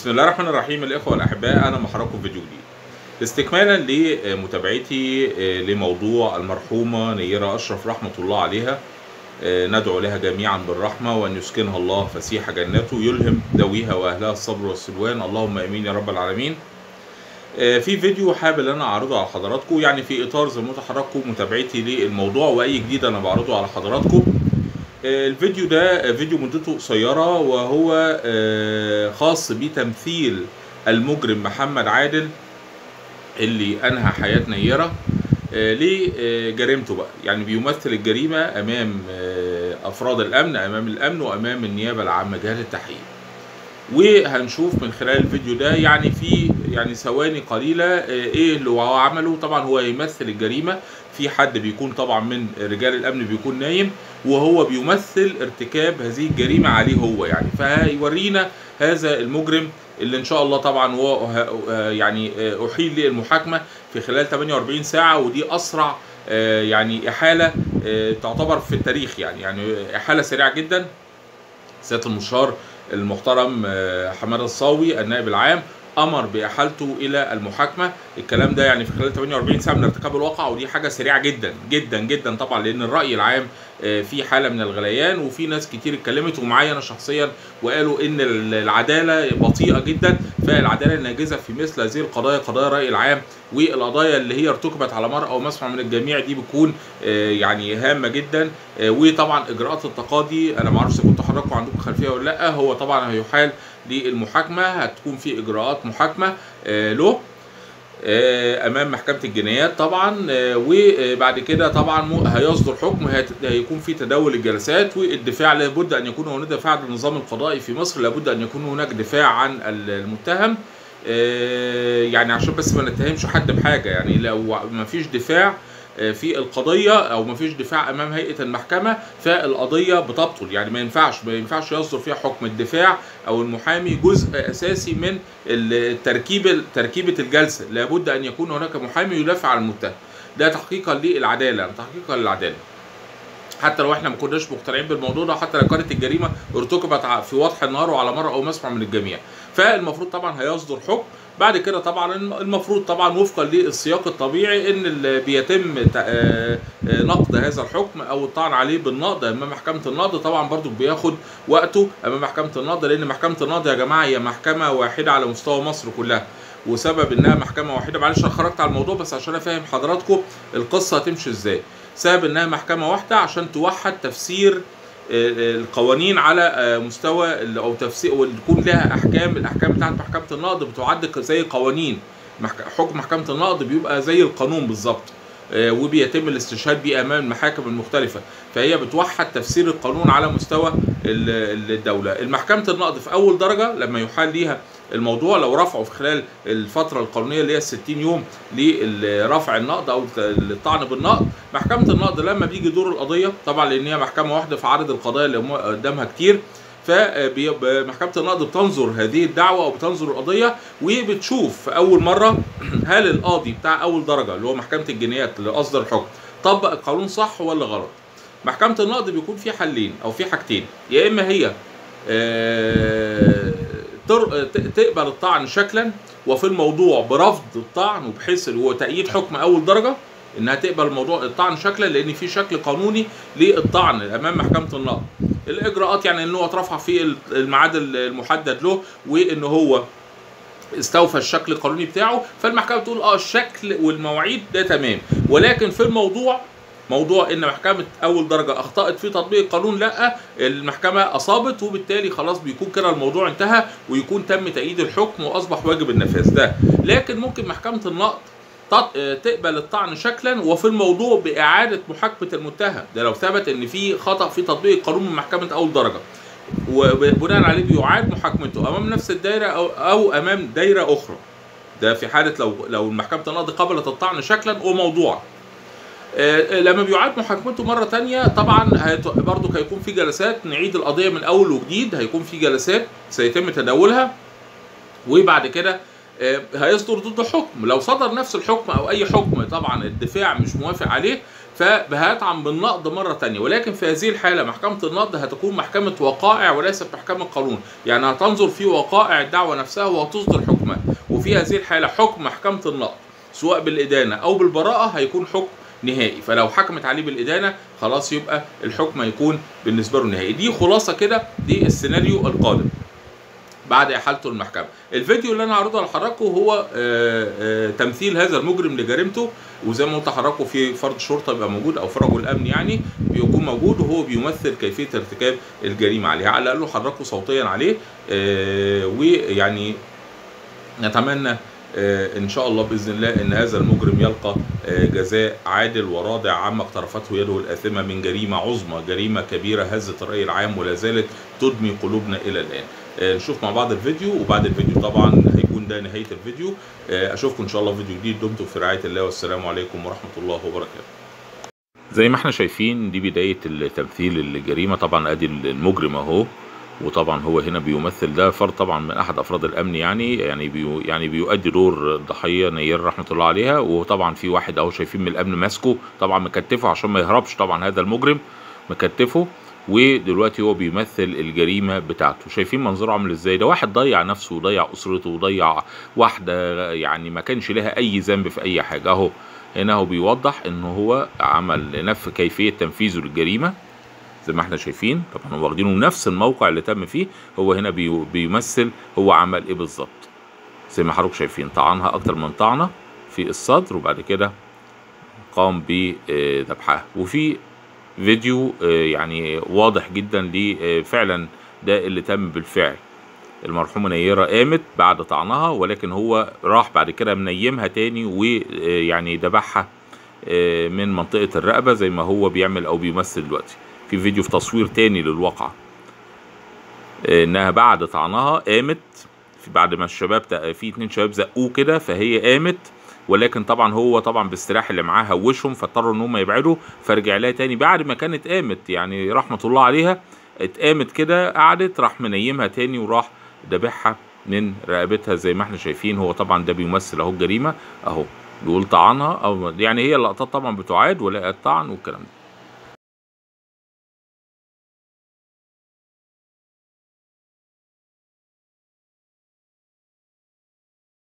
بسم الله الرحمن الرحيم الإخوة والأحباء أنا محركم فيديو جديد استكمالا لمتابعتي لموضوع المرحومة نيرة أشرف رحمة الله عليها ندعو لها جميعا بالرحمة وأن يسكنها الله فسيح جناته يلهم ذويها وأهلها الصبر والسلوان اللهم آمين يا رب العالمين في فيديو حابب ان انا اعرضه على حضراتكم يعني في اطار زي ما حضراتكم متابعتي للموضوع واي جديد انا بعرضه على حضراتكم الفيديو ده فيديو مدته قصيرة وهو خاص بتمثيل المجرم محمد عادل اللي انهى حياة نيرة لجريمته بقى يعني بيمثل الجريمة امام افراد الامن امام الامن وامام النيابة العامة جهات التحقيق وهنشوف من خلال الفيديو ده يعني في يعني ثواني قليلة ايه اللي هو عمله طبعا هو يمثل الجريمة في حد بيكون طبعا من رجال الامن بيكون نايم وهو بيمثل ارتكاب هذه الجريمة عليه هو يعني فهيورينا هذا المجرم اللي ان شاء الله طبعا هو يعني احيل للمحاكمة في خلال 48 ساعة ودي اسرع يعني احالة تعتبر في التاريخ يعني يعني احالة سريعة جدا سيادة المستشار المحترم حماده الصاوي النائب العام امر باحالته الى المحاكمه الكلام ده يعني في خلال 48 ساعه من ارتكاب الواقع ودي حاجه سريعه جدا جدا جدا طبعا لان الراي العام في حاله من الغليان وفي ناس كتير اتكلمت ومعايا انا شخصيا وقالوا ان العداله بطيئه جدا فالعداله الناجزه في مثل هذه القضايا قضايا الراي العام والقضايا اللي هي ارتكبت على مرأى ومسمع من الجميع دي بتكون يعني هامه جدا وطبعا اجراءات التقاضي انا ما اعرفش كنت حضراتكم عندكم خلفيه ولا لا هو طبعا هيحال للمحاكمه هتكون في اجراءات محاكمه له امام محكمه الجنايات طبعا وبعد كده طبعا هيصدر حكم هيكون في تداول الجلسات والدفاع لابد ان يكون هناك دفاع عن النظام القضائي في مصر لابد ان يكون هناك دفاع عن المتهم يعني عشان بس ما نتهمش حد بحاجه يعني لو ما فيش دفاع في القضية أو ما فيش دفاع أمام هيئة المحكمة فالقضية بتبطل يعني ما ينفعش ما ينفعش يصدر فيها حكم الدفاع أو المحامي جزء أساسي من تركيب تركيبة الجلسة لابد أن يكون هناك محامي يدافع عن المتهم ده تحقيقا للعدالة تحقيقا للعدالة حتى لو احنا ما كناش مقتنعين بالموضوع ده حتى لو كانت الجريمه ارتكبت في وضح النهار وعلى مره او مسمع من الجميع فالمفروض طبعا هيصدر حكم بعد كده طبعا المفروض طبعا وفقا للسياق الطبيعي ان اللي بيتم نقد هذا الحكم او الطعن عليه بالنقد امام محكمه النقد طبعا برضو بياخد وقته امام محكمه النقد لان محكمه النقد يا جماعه هي محكمه واحده على مستوى مصر كلها وسبب انها محكمه واحده معلش انا خرجت على الموضوع بس عشان افهم حضراتكم القصه هتمشي ازاي سبب انها محكمه واحده عشان توحد تفسير القوانين على مستوى او تفسير وتكون لها احكام الاحكام بتاعت محكمه النقد بتعد زي قوانين حكم محكمه النقد بيبقى زي القانون بالظبط وبيتم الاستشهاد بيه امام المحاكم المختلفه فهي بتوحد تفسير القانون على مستوى الدوله المحكمه النقد في اول درجه لما يحال ليها الموضوع لو رفعوا في خلال الفتره القانونيه اللي هي 60 يوم لرفع النقد او الطعن بالنقد محكمه النقد لما بيجي دور القضيه طبعا لان هي محكمه واحده في عدد القضايا اللي قدامها كتير فمحكمة النقد بتنظر هذه الدعوة أو بتنظر القضية وبتشوف في أول مرة هل القاضي بتاع أول درجة اللي هو محكمة الجنايات اللي أصدر الحكم طبق القانون صح ولا غلط محكمة النقد بيكون في حلين أو في حاجتين يا إما هي تقبل الطعن شكلا وفي الموضوع برفض الطعن وبحيث هو تأييد حكم أول درجة انها تقبل موضوع الطعن شكلا لان في شكل قانوني للطعن امام محكمه النقد الاجراءات يعني ان هو اترفع في الميعاد المحدد له وان هو استوفى الشكل القانوني بتاعه فالمحكمه بتقول اه الشكل والمواعيد ده تمام ولكن في الموضوع موضوع ان محكمه اول درجه اخطات في تطبيق القانون لا المحكمه اصابت وبالتالي خلاص بيكون كده الموضوع انتهى ويكون تم تأييد الحكم واصبح واجب النفاذ ده لكن ممكن محكمه النقد تقبل الطعن شكلا وفي الموضوع باعاده محاكمه المتهم ده لو ثبت ان في خطا في تطبيق القانون من محكمه اول درجه وبناء عليه بيعاد محاكمته امام نفس الدائره او, أو امام دايره اخرى ده في حاله لو لو محكمه النقد قبلت الطعن شكلا وموضوعا لما بيعاد محاكمته مرة تانية طبعا برضو هيكون في جلسات نعيد القضية من أول وجديد هيكون في جلسات سيتم تداولها وبعد كده هيصدر ضده حكم لو صدر نفس الحكم او اي حكم طبعا الدفاع مش موافق عليه فهيطعن بالنقض مرة تانية ولكن في هذه الحالة محكمة النقض هتكون محكمة وقائع وليست محكمة قانون يعني هتنظر في وقائع الدعوة نفسها وهتصدر حكما وفي هذه الحالة حكم محكمة النقض سواء بالإدانة أو بالبراءة هيكون حكم نهائي فلو حكمت عليه بالإدانة خلاص يبقى الحكم هيكون بالنسبة له نهائي دي خلاصة كده دي السيناريو القادم بعد احالته المحكمه الفيديو اللي انا هعرضه لحضراتكم هو آه، آه، تمثيل هذا المجرم لجريمته وزي ما قلت لحضراتكم في فرد شرطه بيبقى موجود او في رجل امن يعني بيكون موجود وهو بيمثل كيفيه ارتكاب الجريمه عليه على الاقل حضراتكم صوتيا عليه آه، ويعني نتمنى آه، ان شاء الله باذن الله ان هذا المجرم يلقى آه، جزاء عادل ورادع عما اقترفته يده الاثمه من جريمه عظمى جريمه كبيره هزت الراي العام ولا زالت تدمي قلوبنا الى الان آه، نشوف مع بعض الفيديو وبعد الفيديو طبعا هيكون ده نهايه الفيديو آه، اشوفكم ان شاء الله في فيديو جديد دمتم في رعايه الله والسلام عليكم ورحمه الله وبركاته زي ما احنا شايفين دي بدايه التمثيل الجريمه طبعا ادي المجرم اهو وطبعا هو هنا بيمثل ده فرد طبعا من احد افراد الامن يعني يعني بيو يعني بيؤدي دور الضحيه نير رحمه الله عليها وطبعا في واحد اهو شايفين من الامن ماسكه طبعا مكتفه عشان ما يهربش طبعا هذا المجرم مكتفه ودلوقتي هو بيمثل الجريمه بتاعته شايفين منظره عامل ازاي ده واحد ضيع نفسه وضيع اسرته وضيع واحده يعني ما كانش لها اي ذنب في اي حاجه اهو هنا هو بيوضح ان هو عمل نف كيفيه تنفيذه للجريمه زي ما احنا شايفين طبعا هو واخدينه من نفس الموقع اللي تم فيه هو هنا بي بيمثل هو عمل ايه بالظبط زي ما حضراتكم شايفين طعنها اكتر من طعنه في الصدر وبعد كده قام بذبحها وفي فيديو آه، يعني واضح جدا لفعلا ده اللي تم بالفعل المرحومة نيرة قامت بعد طعنها ولكن هو راح بعد كده منيمها تاني ويعني ذبحها آه، من منطقة الرقبة زي ما هو بيعمل أو بيمثل دلوقتي في فيديو في تصوير تاني للواقعة آه، إنها بعد طعنها قامت في بعد ما الشباب تق- في اتنين شباب زقوه كده فهي قامت ولكن طبعا هو طبعا باستراح اللي معاه هوشهم فاضطروا ان هم يبعدوا فرجع لها تاني بعد ما كانت قامت يعني رحمه الله عليها اتقامت كده قعدت راح منيمها تاني وراح دبحها من رقبتها زي ما احنا شايفين هو طبعا ده بيمثل اهو الجريمه اهو بيقول طعنها او يعني هي اللقطات طبعا بتعاد ولا الطعن والكلام ده